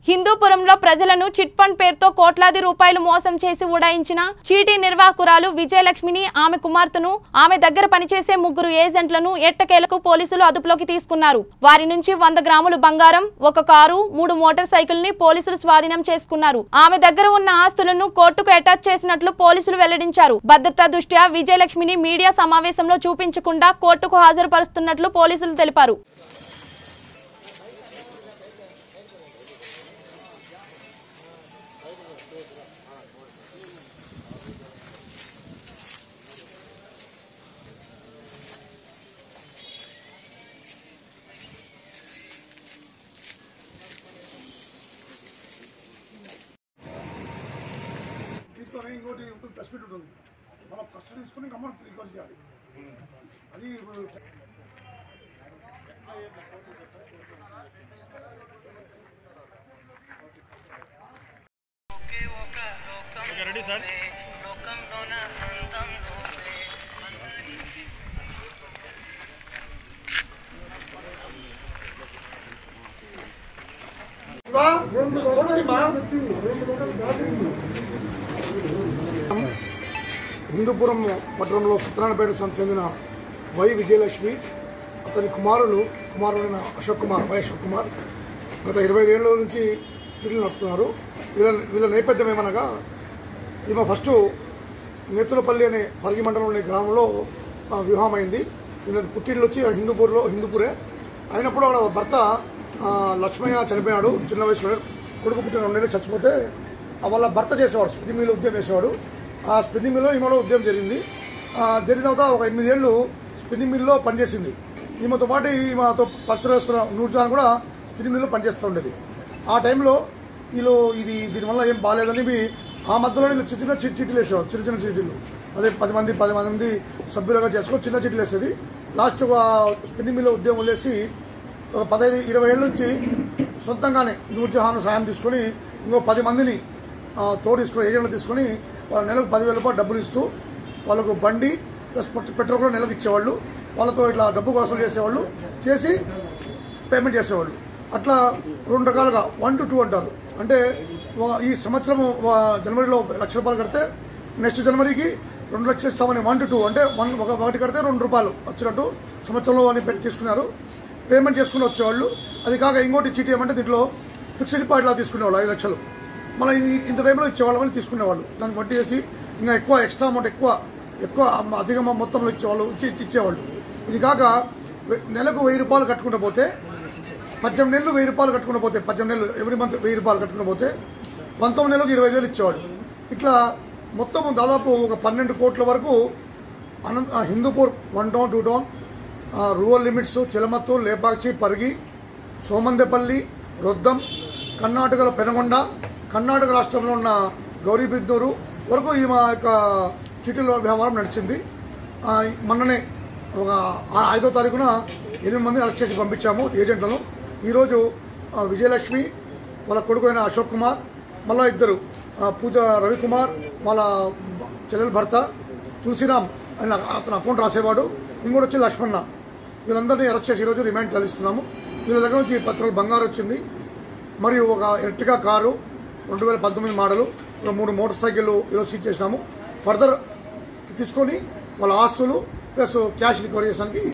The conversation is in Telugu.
హిందూపురంలో ప్రజలను చిట్ ఫండ్ పేరుతో కోట్లాది రూపాయలు మోసం చేసి ఉడాయించిన చీటీ నిర్వాహకురాలు విజయలక్ష్మిని ఆమె కుమార్తెను ఆమె దగ్గర పనిచేసే ముగ్గురు ఏజెంట్లను ఎట్టకేలకు పోలీసులు అదుపులోకి తీసుకున్నారు వారి నుంచి వంద గ్రాములు బంగారం ఒక కారు మూడు మోటార్ సైకిల్ ని పోలీసులు స్వాధీనం చేసుకున్నారు ఆమె దగ్గర ఉన్న ఆస్తులను కోర్టుకు అటాచ్ చేసినట్లు పోలీసులు వెల్లడించారు భద్రతా దృష్ట్యా విజయలక్ష్మిని మీడియా సమావేశంలో చూపించకుండా కోర్టుకు హాజరుపరుస్తున్నట్లు పోలీసులు తెలిపారు తీసుకొని ఇంకోటి ప్రెస్ మీట్ ఉంటుంది మనం కస్టడీ తీసుకుని ఇంకా అమౌంట్ రికవర్ చేయాలి అది ఇప్పుడు రెడీ సార్ లోకంలోన అందం నువ్వే శివా, ఫోటో తీమ్మా. హిందూపురం పట్టణంలో సత్యనారాయణపేట సంత చెందిన వై విజయలక్ష్మి అతని కుమారులు కుమారుడైన అశోక్ కుమార్ వై అశోక్ కుమార్ గత ఇరవై ఏళ్ళ నుంచి చిల్లు నడుపుతున్నారు వీళ్ళ వీళ్ళ నేపథ్యం ఏమనగా ఈమె ఫస్ట్ నేతులపల్లి అనే పరిగి మండలంలోని గ్రామంలో ఆ, వివాహం అయింది ఈయన పుట్టిల్లు వచ్చి హిందూపూర్లో హిందూపూరే అయినప్పుడు వాళ్ళ భర్త ఆ, లక్ష్మయ్య చనిపోయాడు చిన్న వయసులో కొడుకు పుట్టిన రెండేళ్ళు చచ్చిపోతే ఆ వాళ్ళ భర్త చేసేవాడు స్పిన్నింగ్ మిల్ ఉద్యోగం చేసేవాడు ఆ స్పిన్నింగ్ మిల్లో ఈమెలో ఉద్యోగం జరిగింది ఆ, జరిగిన తర్వాత ఒక ఎనిమిదేళ్ళు స్పిన్నింగ్ మిల్లో పనిచేసింది ఈమెతో పాటు ఈమెతో పరిచయం నూర్జాన్ కూడా స్పిన్నింగ్ మిల్లో పనిచేస్తూ ఉండేది ఆ టైంలో వీళ్ళు ఇది దీనివల్ల ఏం బాగాలేదని ఇవి ఆ మధ్యలో వీళ్ళు చిన్న చిన్న చిట్ చీటీలు వేసేవారు చిన్న చిన్న చీటీలు అదే పది మంది పది మంది సభ్యులుగా చేసుకొని చిన్న చీటీలు వేసేది లాస్ట్ ఒక స్పిన్నింగ్ మిల్ ఉద్యోగం వదిలేసి ఒక పదహైదు ఇరవై ఏళ్ళ నుంచి సొంతంగానే నూర్జహాన్ సాయం తీసుకొని ఇంకో పది మందిని ఆ, తోడు తీసుకొని ఏజెంట్లు తీసుకొని వాళ్ళ నెలకు పదివేల రూపాయలు డబ్బులు ఇస్తూ వాళ్ళకు బండి ప్లస్ పెట్- పెట్రోల్ కూడా నెలకు ఇచ్చేవాళ్ళు వాళ్ళతో ఇట్లా డబ్బు వసూలు చేసేవాళ్ళు చేసి పేమెంట్ చేసేవాళ్ళు అట్లా రెండు రకాలుగా వన్ టు టూ అంటారు అంటే ఒక- ఈ సంవత్సరం ఒక జనవరిలో లక్ష రూపాయలు కడితే నెక్స్ట్ జనవరికి రెండు లక్షలు ఇస్తామని వన్ టు టూ అంటే వన్ ఒక ఒకటి కడితే రెండు రూపాయలు వచ్చినట్టు సంవత్సరంలో అని పెట్టి తీసుకున్నారు పేమెంట్ చేసుకుని వచ్చేవాళ్ళు అది కాక ఇంకోటి చీటీ ఏమంటే దీంట్లో ఫిక్స్డ్ డిపాజిట్ లా తీసుకునేవాళ్ళు ఐదు లక్షలు మళ్ళీ ఇది ఇంత టైంలో ఇచ్చేవాళ్ళమని తీసుకునేవాళ్ళు దాన్ని బట్టి చేసి ఇంకా ఎక్కువ ఎక్స్ట్రా అమౌంట్ ఎక్కువ ఎక్కువ అమ్మ- అధిక మొత్తంలో ఇచ్చేవాళ్ళు ఇచ్చి ఇచ్చేవాళ్ళు ఇది కాక వె- నెలకు వెయ్యి రూపాయలు కట్టుకుంటూ పోతే పద్దెనిమిది నెలలు వెయ్యి రూపాయలు కట్టుకుని పోతే పద్దెనిమిది నెలలు ఎవ్రీ మంత్ వెయ్యి రూపాయలు కట్టుకుని పోతే పంతొమ్మిది నెలలకు ఇరవై వేలు ఇచ్చేవాడు ఇట్లా మొత్తం దాదాపు ఒక పన్నెండు కోట్ల వరకు అనంత ఆ, Hindupur one town two town ఆ, రూరల్ లిమిట్స్ చిలమత్తూరు లేపాక్షి పరిగి సోమందెపల్లి రొద్దం కర్ణాటకలో పెనగొండ కర్ణాటక రాష్ట్రంలో ఉన్న గౌరీబిద్దూరు వరకు ఈ మా యొక్క చిటీల వ్యవహారం నడిచింది ఆ, మొన్ననే ఒక ఆ- ఐదో తారీఖున ఎనిమిది మందిని అరెస్ట్ చేసి పంపించాము ఏజెంట్లను ఈరోజు ఆ, విజయలక్ష్మి వాళ్ళ కొడుకు అయిన అశోక్ కుమార్ మళ్ళా ఇద్దరు ఆ, పూజ రవికుమార్ వాళ్ళ చెల్లెల భర్త తులసిరామ్ ఆయన అతను అకౌంట్ రాసేవాడు ఇంకోటి వచ్చి లక్ష్మణ వీళ్ళందరినీ అరెస్ట్ చేసి ఈరోజు రిమాండ్ తరలిస్తున్నాము వీళ్ళ దగ్గర నుంచి పత్రాలు బంగారు వచ్చింది మరియు ఒక ఎర్టిగా కారు రెండు వేల పంతొమ్మిది మోడలు ఒక మూడు మోటార్ సైకిళ్ళు ఈరోజు సీజ్ చేసినాము ఫర్దర్ తీసుకొని వాళ్ళ ఆస్తులు ప్లస్ క్యాష్ రికవరీ చేయడానికి